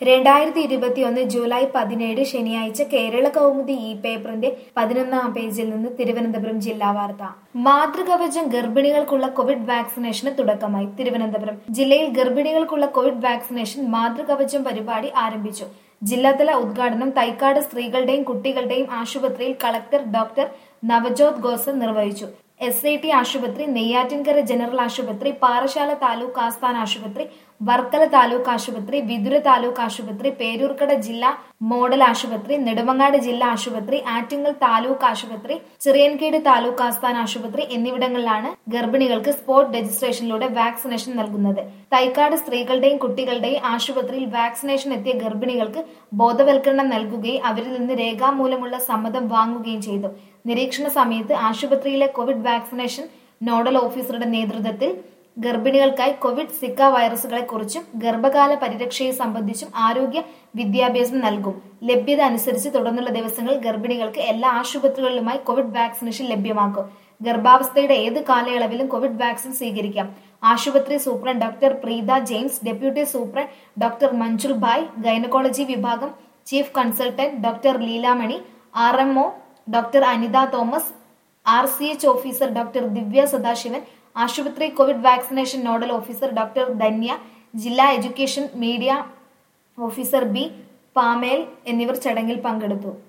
രണ്ടായിരത്തി ഇരുപത്തിയൊന്ന് ജൂലൈ പതിനേഴ് ശനിയാഴ്ച കേരള കൗമുദി ഇ പേപ്പറിന്റെ പതിനൊന്നാം പേജിൽ നിന്ന് തിരുവനന്തപുരം ജില്ലാ വാർത്ത മാതൃകവചം ഗർഭിണികൾക്കുള്ള കോവിഡ് വാക്സിനേഷന് തുടക്കമായി തിരുവനന്തപുരം ജില്ലയിൽ ഗർഭിണികൾക്കുള്ള കോവിഡ് വാക്സിനേഷൻ മാതൃകവചം പരിപാടി ആരംഭിച്ചു ജില്ലാതല ഉദ്ഘാടനം തൈക്കാട് സ്ത്രീകളുടെയും കുട്ടികളുടെയും ആശുപത്രിയിൽ കളക്ടർ ഡോക്ടർ നവജോത് ഗോസൽ നിർവഹിച്ചു എസ് ഐ ടി ആശുപത്രി നെയ്യാറ്റിൻകര ജനറൽ ആശുപത്രി പാറശാല താലൂക്ക് ആസ്ഥാന ആശുപത്രി വർക്കല താലൂക്ക് ആശുപത്രി വിതുര താലൂക്ക് ആശുപത്രി പേരൂർക്കട ജില്ലാ മോഡൽ ആശുപത്രി നെടുമങ്ങാട് ജില്ലാ ആശുപത്രി ആറ്റിങ്ങൽ താലൂക്ക് ആശുപത്രി ചിറയൻകീട് താലൂക്ക് ആസ്ഥാന ആശുപത്രി എന്നിവിടങ്ങളിലാണ് ഗർഭിണികൾക്ക് സ്പോട്ട് രജിസ്ട്രേഷനിലൂടെ വാക്സിനേഷൻ നൽകുന്നത് തൈക്കാട് സ്ത്രീകളുടെയും കുട്ടികളുടെയും ആശുപത്രിയിൽ വാക്സിനേഷൻ എത്തിയ ഗർഭിണികൾക്ക് ബോധവൽക്കരണം നൽകുകയും അവരിൽ നിന്ന് രേഖാമൂലമുള്ള സമ്മതം വാങ്ങുകയും ചെയ്തു നിരീക്ഷണ സമയത്ത് ആശുപത്രിയിലെ കോവിഡ് വാക്സിനേഷൻ നോഡൽ ഓഫീസറുടെ നേതൃത്വത്തിൽ ഗർഭിണികൾക്കായി കോവിഡ് സിക്ക വൈറസുകളെ കുറിച്ചും ഗർഭകാല പരിരക്ഷയെ സംബന്ധിച്ചും ആരോഗ്യ വിദ്യാഭ്യാസം നൽകും ലഭ്യത അനുസരിച്ച് തുടർന്നുള്ള ദിവസങ്ങളിൽ ഗർഭിണികൾക്ക് എല്ലാ ആശുപത്രികളിലുമായി കോവിഡ് വാക്സിനേഷൻ ലഭ്യമാക്കും ഗർഭാവസ്ഥയുടെ ഏത് കാലയളവിലും കോവിഡ് വാക്സിൻ സ്വീകരിക്കാം ആശുപത്രി superintendent doctor Preetha James deputy superintendent doctor Manjul Bhai gynaecology വിഭാഗം chief consultant doctor Leelamani R M O doctor Anitha Thomas R C H officer doctor Divya Sadasivan ആശുപത്രി Covid vaccination nodal officer doctor Dhanya ജില്ലാ education media officer B Pamel എന്നിവർ ചടങ്ങിൽ പങ്കെടുത്തു